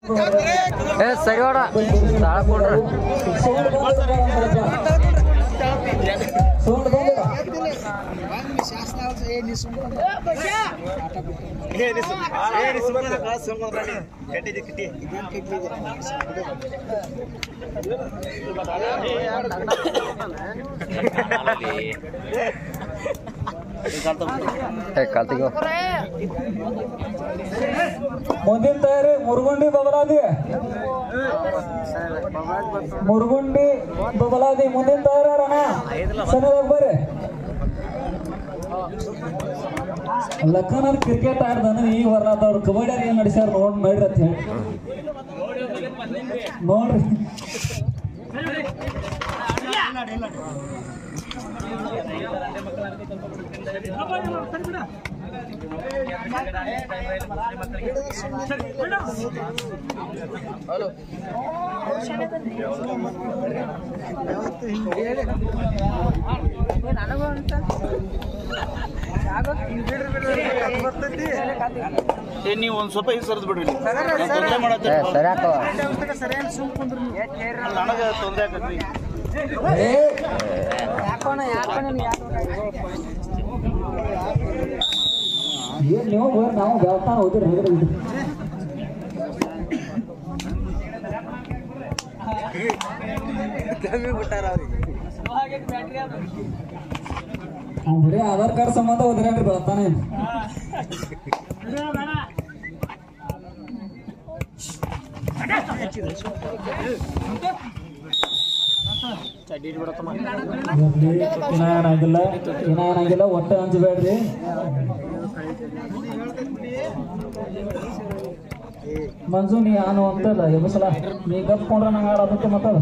ಏ ಸರಿ ಹೊಡ ತಾಳ ಕೊಡ್ರಿ ಏ ಕಾಲ್ತಿಗೋ ಮುಂದಿನ ತಯಾರಿ ಮುರುಗುಂಡಿ ಬಬಲಾದಿ ಮುರುಗುಂಡಿ ಬಬಲಾದಿ ಮುಂದಿನ ತಯಾರಣ ಸರಿಯಾಗಿ ಬರ್ರಿ ಲಕ್ಕನವ್ರು ಕ್ರಿಕೆಟ್ ಆಡ್ದಾನ ಈಗ ಬರ್ಲಾದವ್ರು ಕಬಡ್ಡಿ ಏನ್ ನಡೆಸ್ಯಾರ ನೋಡ್ ನೋಡ್ರಿ ಅಂತ ಹೇಳಿ ನೋಡ್ರಿ ನೀವು ಒಂದ್ ಸ್ವಲ್ಪ ಇದು ಸರಿದ್ ಬಿಡ್ರಿ ತೊಂದರೆ ಏ ಮಾಡತ್ತೀರಿ ಸರಿ ಹಾಕವ ನನಗೆ ತೊಂದರೆ ಆಗತ್ರಿ ಏ, ಏನ್ ನೀವು ಹೋಗ್ರಿ, ನಾವು ದೇವಸ್ಥಾನ ಹೋದಿರಿ ಹೋದ್ರಿ ಬಿಡ್ರಿ. ಅವ್ನ್ ಬರೀ ಆಧಾರ್ ಕಾರ್ಡ್ ಸಂಬಂಧ ಹೋದ್ರೇನ್ರಿ ಬೆಳತಾನೆ ಇರ್ಲಿ, ಇನ್ನ ಏನಾಗಿಲ್ಲ ಇನ್ನ ಏನಾಗಿಲ್ಲ ಒಟ್ಟೆ ಹಂಚಬೇಡ್ರಿ ಮಂಜು ನೀ ಆನು ಅಂತಲ್ಲ ಎಬಸಲ ನೀ ಗಪ್ಕೊಂಡ್ರೆ ನಂಗೆ ಆಡೋದಕ್ಕೆ ಮಾತಾಡ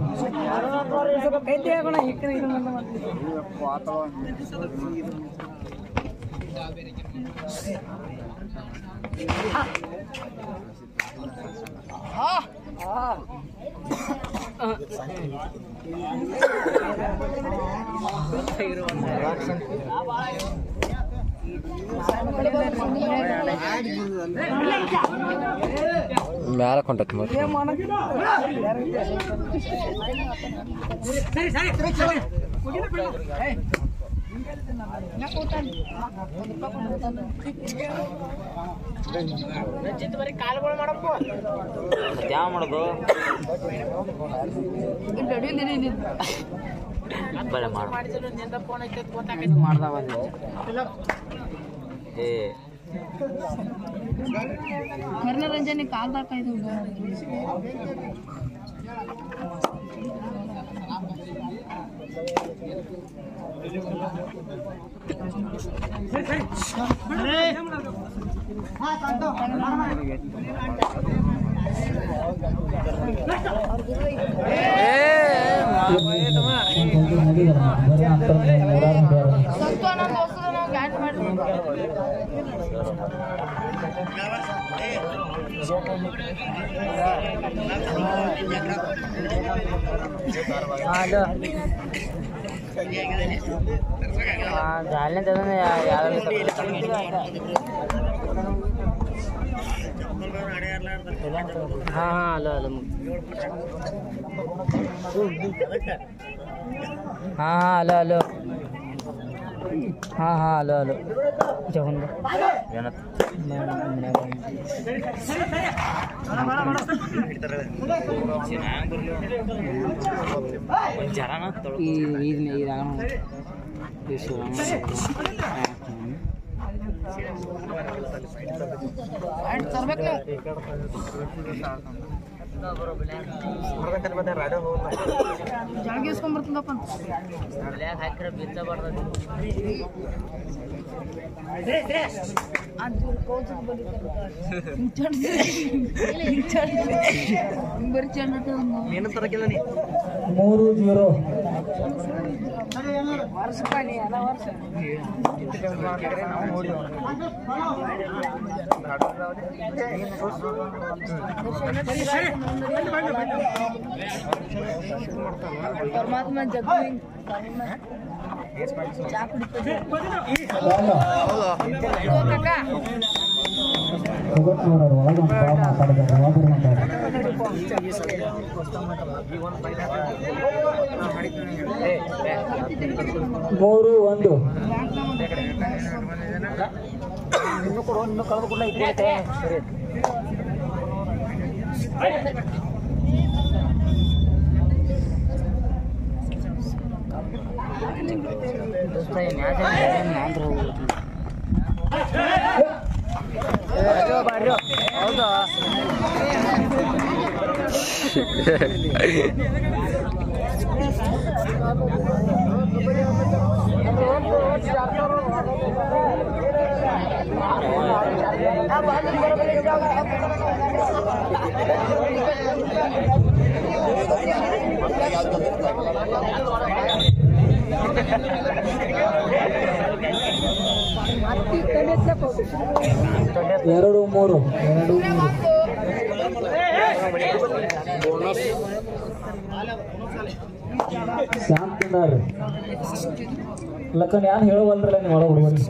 ಮ್ಯಾಲ ಕೊಂಟೈತಿ ಮತ್ತೆ ಯಾವ ಮಾಡೋದು ಬಳೆ ಮಾಡ ಮಾಡ್ದ ಏ ವರ್ಣರಂಜನೆ ಕಾಲ್ದಾಕ ಇದು ಸಂತು ಅನ್ನೋ ದೋಸ್ತರು ನಾವು ಗ್ಯಾಟ್ ಮಾಡಿ ಹಾ ಹಾ ಅಲ್ಲ ಅಲ್ಲ ಹಾ ಹಾ ಅಲ್ಲ ಅಲ್ಲ ಹಾ ಹಾ ಅಲ್ಲ ಅಲ್ಲ ಜಗೊಂಡು ಜರನ ಈ ಇದನ್ನ ಇದಾಗ ಆಡ್ ತರ್ಬೇಕು ನೀವು ಜಳಗಿ ಇಸ್ಕೊಂಡ್ ಬರ್ತದಪ್ಪ ಹಾಕಿರ ಬಿತ್ತ ಬರ್ತದೆ ಅದು ಕೌಚದ ಬಲಿ ಬರೀ ಚೆಂಡ ನೀನು ತರಕಿಲ್ಲ ನೀ ಮೂರು ಜೀರೋ ವರ್ಷ ಪಾನಿ ಎಲ್ಲ ವರ್ಷ ಪರಮಾತ್ಮ ಜಗ್ಗು ಹಿಂಗ್ ಚಾ ಕುಡಿತದೆ ಕಾಕ ಒಳಗೆ ಒಂದು ಮಾತಾಡಿದ್ದಾರೆ ಒಳಗೆ ಮಾತಾಡಿದ್ದಾರೆ ಮೂರು ಒಂದು ದೋಸ್ತ ಈ ಮ್ಯಾಚ್ ನಾಂದ್ರ ಹೌದಾ ಎರಡು ಮೂರು ಎರಡು ಮೂರು ಶಾಂತಿದಾರ್ರಿ ಲಕ್ಕನ್ ಯಾರು ಹೇಳುವಲ್ರಲ್ಲ ನೀವು ಒಳಗೆ ಹುಡುಗರಿ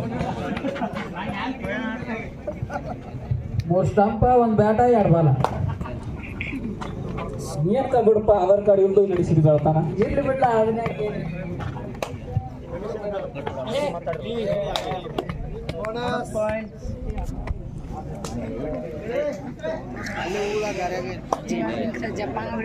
ಮೂರು ಸ್ಟಂಪ ಒಂದು ಬ್ಯಾಟ ಎರಡು ಬಾಲ ನೀಂತ ಬಿಡಪ್ಪ ಆಧಾರ್ ಕಾರ್ಡ್ ಇಲ್ದು ನಡೆಸಿದ್ ಬೆಳ್ತಾನ ಇರ್ಲಿ ಬಿಡ್ಲ ಅದನ್ನ ಜಪಾನ್ ಹೊಡಿ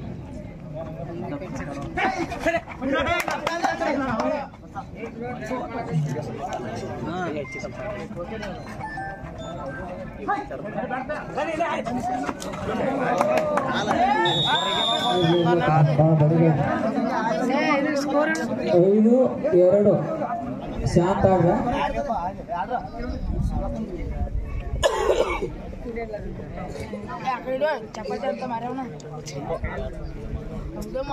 ಇದು ಸ್ಕೋರ್ ಐದು ಎರಡು ಶಾಂತ ಆಗ ಆ ಕಡೆ ಇಡು, ಚಪಾತಿ ಅಂತ ಮಾರ್ಯಾವನ ಇದು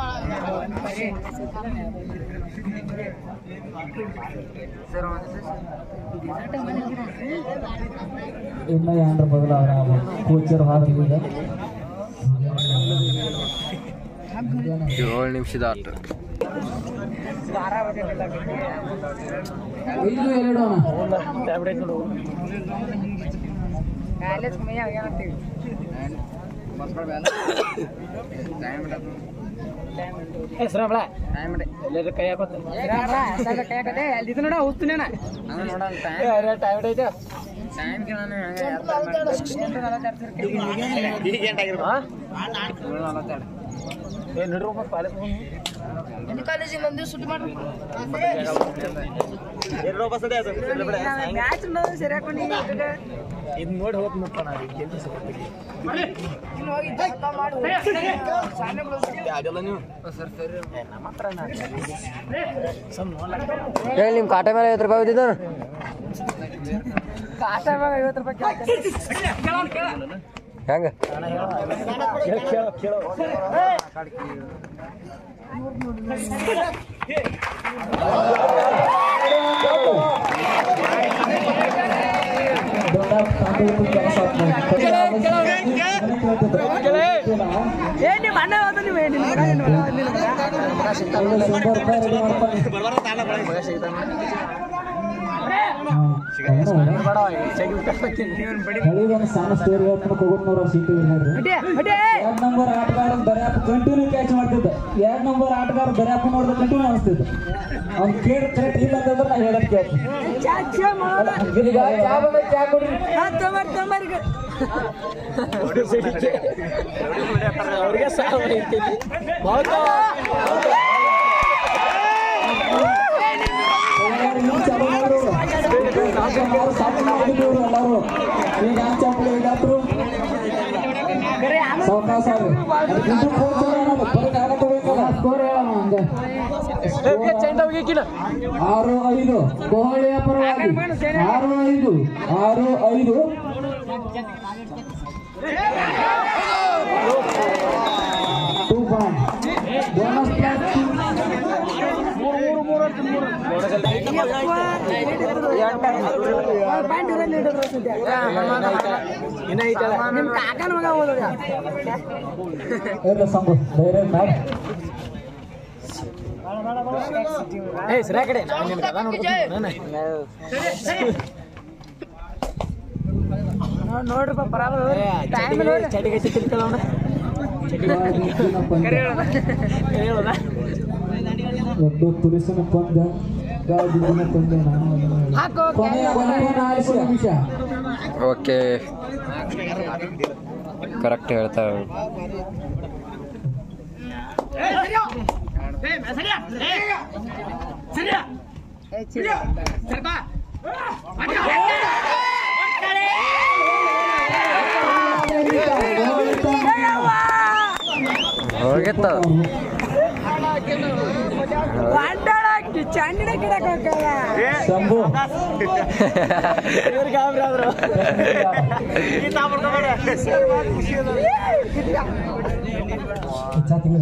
ಇನ್ನ ಏನ್ರ ಬದಲಾವಣೆ ಕೋಚರ್ ಹಾರಿದ ಏಳು ನಿಮಿಷದ ಆಟ ಐದು ಎರಡು ಅಣ್ಣ ಎಲ್ಲಿ ಕಾಲೇಜಿಗೆ ನಂದು ಸುಟ್ಟಿ ಮಾಡ್ರಿ ಇನ್ನು ಹೋಗಿ ಜಳಕ ಮಾಡು. ಶಾಲೆ ಹೇಳಿ ನಿಮ್ಮ ಕಾಟ ಮೇಲೆ ಐವತ್ತು ರೂಪಾಯಿ ಬಿದ್ದಿದ್ದಾನ ಹೆಂಗ ದೊಡ್ಡ ತಾಂಡೂರು ಕೆಲಸ ಶಂಬರ್ ರೂಪಾಯಿ ರೆಡಿ ಮಾಡ್ಕೊಂಡು ಹಳಿದೊಂದು ಸಣ್ಣ ಸ್ಟೋರಿ ಹೇಳ್ತಾನೆ ಹೋಗೋದ್ನವ್ರು ಸೀಟು ನೋಡ್ರಿ ಎರಡ್ ನಂಬರ್ ಆಟಗಾರ ಬರ್ಯಾಪ ಕಂಟಿನ್ಯೂ ಕ್ಯಾಚ್ ಮಾಡ್ತಿದ್ದ ಎರಡ್ ನಂಬರ್ ಆಟಗಾರ ಬರ್ಯಾಪ ನೋಡಿದ್ರೆ ಕಂಟಿನ್ಯೂ ಅನಿಸ್ತಿದ್ದ ಅವ್ನ್ ಕೇಳಿ ಕರೆಕ್ಟ್ ಇಲ್ಲ ಅಂತಂದ್ರೆ ನಾ ಹೇಳಕ್ ಕೇಳ್ತೀನಿ ಈಗ ಚಾ ಬಂದ್ರೆ ಚಾ ಕೊಡ್ರಿ ಅವ್ರಿಗೆ ಸಾಲ ಐತಿ ಎಲ್ಲರೂ ಚಾಲು ಮಾಡ್ರು. ಎಲ್ಲರೂ ಸಾಕು ಮಾಡಿದ್ರು ಎಲ್ಲರೂ ಈಗ ಯಾವ ಚಪ್ಪಲಿ ಈಗಾದ್ರು ಸಾವಕಾಶ ಆಗ್ರಿ. ಅದಕ್ಕಿಂತ ಕೋಚ್ ಅವ್ರು ಅನ್ನೋದು ಬರೀ ಕಾಲ ತಗೋಬೇಕಲ್ಲ. ಸ್ಕೋರ್ ಹೇಳೋಣ ಹಂಗೆ. ಆರು ಐದು ಕೊಹ್ಲಿಯ ಪರವಾಗಿ ಆರು ಐದು ಆರು ಐದು ಟೂ ಪಾಯಿಂಟ್ ಬೋನಸ್ ಪ್ಲಸ್ ಇಲ್ಲ ಸಂಭು ಧೈರ್ಯ ಮಾಡಿ ಗಾಜಿನ ಪಂದ್ಯ ಎರಡು ತುರಿಸಿನ ಪಂದ್ಯ ಗಾಜಿನ ಪಂದ್ಯ ನಾನು ಅದನ್ನ ಹೇಳಿದೆ. ಕೊನೆಯ ಕೊನೆಯ ನಾಲ್ಕು ನಿಮಿಷ ಓಕೆ ಕರೆಕ್ಟ್ ಹೇಳ್ತಾವೆ ಹೋಗಿತ್ತ ಶಂಭು ಚಾತಿಗೆ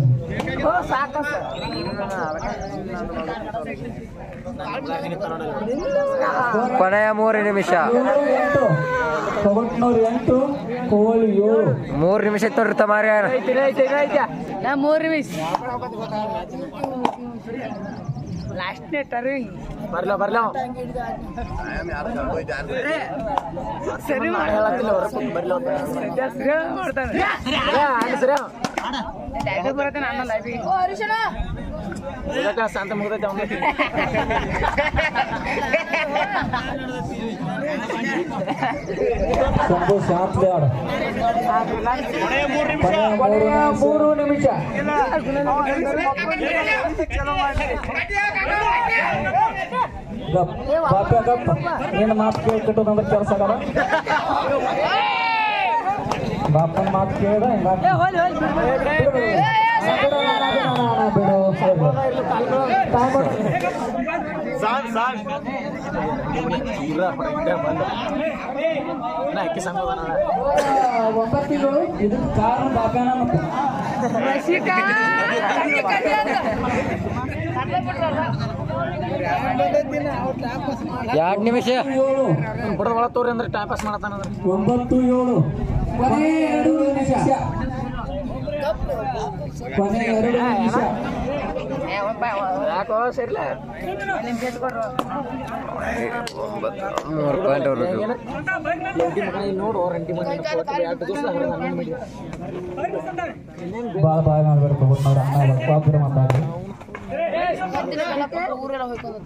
ಕೊನೆಯ ಮೂರು ನಿಮಿಷ ಏಳು ಎಂಟು ತೊಗೊಂಡ್ನವ್ರು ಎಂಟು ಕೋಳಿ ಏಳು ಮೂರು ನಿಮಿಷ ಇತ್ತು ನೋಡ್ರಿ ತಮಾರಿ ನಾ ಮೂರು ನಿಮಿಷ ಲಾಸ್ಟ್ನೇ ಟರ್ವಿಂಗ್ ಬರ್ಲ ಬರ್ಲ ಸರಿ ಬರುತ್ತೆ ನನ್ನ ಲೈಫಿಗೆ ಶಾಂತ ಮುಗ್ದೈತೆ ಅವ್ನು ಶಂಭು ಶಾಂತ್ ಆಡ ಕೊನೆಯ ಮೂರು ನಿಮಿಷ ಗಪ್ ಬಾಪ ಗಪ್ ನಿನ್ನ ಮಾತು ಕೇಳ್ಕಟ್ಟು ನಮ್ಗೆ ಕೆಲಸ ಆಗಲ್ಲ ಬಾಪನ ಮಾತು ಕೇಳ್ದ ಸಾಕ್ ಸಾಕ್ ಇಲ್ಲ ಇದ್ದೇ ಬಂದ ನಾ ಅಕ್ಕಿ ಸಂಘ ಒಂಬತ್ತಿಗಳು ಇದಕ್ಕೆ ಕಾರಣ ಬಾಪನ ಮತ್ತು ರಸಿಕಾ ಕಟ್ಟಿ ಕಟ್ಟಿ ಅಂತ ಕಟ್ಲೆ ಬಿಟ್ರಲ್ಲ ಎರಡು ನಿಮಿಷ ಏಳು ಬಿಡದ ಒಳ ತೋರಿ ಅಂದ್ರೆ ಟೈಮ್ ಪಾಸ್ ಮಾಡತ್ತಾನಂದ್ರೆ ಒಂಬತ್ತು ಏಳು ಕೊನೆ ಎರಡು ನಿಮಿಷ ಕೊನೆ ಎರಡು ನಿಮಿಷ ಯಾಕೋ ಸರಿಲ್ಲ ಮೂರು ಪಾಯಿಂಟ್ ಬರ್ಬೇಕು ರೆಡ್ಡಿ ಮಗನ ಇಲ್ಲಿ ನೋಡು ರೆಡ್ಡಿ ಮಗನ ಎರಡು ದಿವಸ ಹನ್ನೊಂದು ಮಾಡಿ ಭಾಳ ಭಾಳ ಮಾಡ್ಬೇಕು ನೋಡಿ ಅಣ್ಣ ಬಾಪುರ ಮಾತಾಡಿ ಮದ್ದಿನ ಬೆಲ್ಲ ಕೊಟ್ರೆ ಊರೆಲ್ಲ ಹೋಯ್ಕೋದು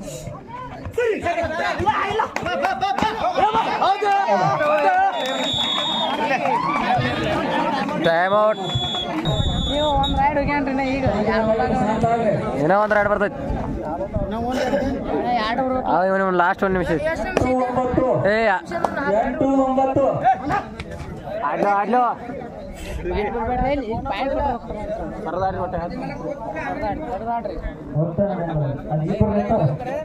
ಟೈಮ್ ಔಟ್ ನೀವು ಒಂದ್ ರೈಡ್ ಹೋಗ್ಯಾನ್ರಿ ಈಗ ಇನ್ನೂ ಒಂದು ರೈಡ್ ಬರ್ತೈತಿ ಎರಡು ಊರು ಅವ ಇವನು ಲಾಸ್ಟ್ ಒಂದು ನಿಮಿಷ ಎಂಟು ಒಂಬತ್ತು ಏ ಎಂಟು ಒಂಬತ್ತು ಆಡ್ಲೋ ಆಡ್ಲೋ ಬರದಾರಿ ಒಟ್ಟೆ ಒಟ್ಟು ಅದು ಇಬ್ಬರು ನಿಂತಾರ.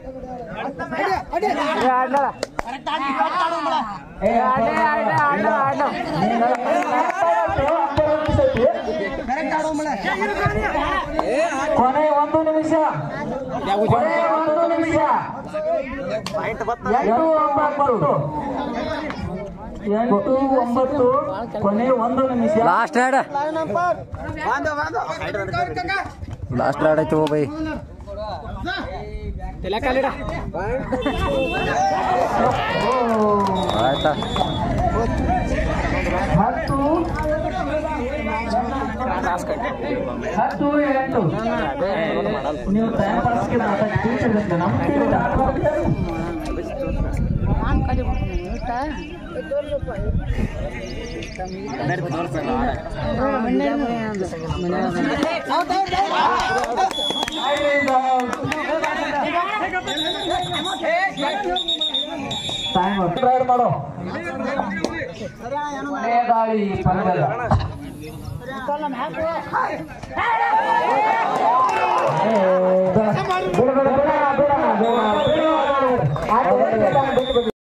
ಏ, ನೀನೆಲ್ಲ ಕೊನೆ ಒಂದು ನಿಮಿಷ ಕೊನೆ ಒಂದು ನಿಮಿಷ ಎಂಟು ಒಂಬತ್ತು ಎಂಟು ಒಂಬತ್ತು ಕೊನೆ ಒಂದು ನಿಮಿಷ ಲಾಸ್ಟ್ ರೈಡ್ ಲಾಸ್ಟ್ ರೈಡ್ ಆಯ್ತು ಬೈ ತಲೆ ಕಾಲಿಡ ಆಯ್ತಾ ಹತ್ತು ಹತ್ತು ಎಂಟು ನೀವು ಟೈಮ್ ಪಾಸ್ಗೆ ಮಾತಾಡಿ ಟೀಚರ್ ನಮ್ಮ ಟೀಚರ್ ಆಟ ಆಡ್ತಾರೆ. ಟೈಮ್ ರೈಡ್ ಮಾಡೋ ಕೊನೆಯ ದಾಳಿ ಪಂದ್ಯದ ಏ, ಬ-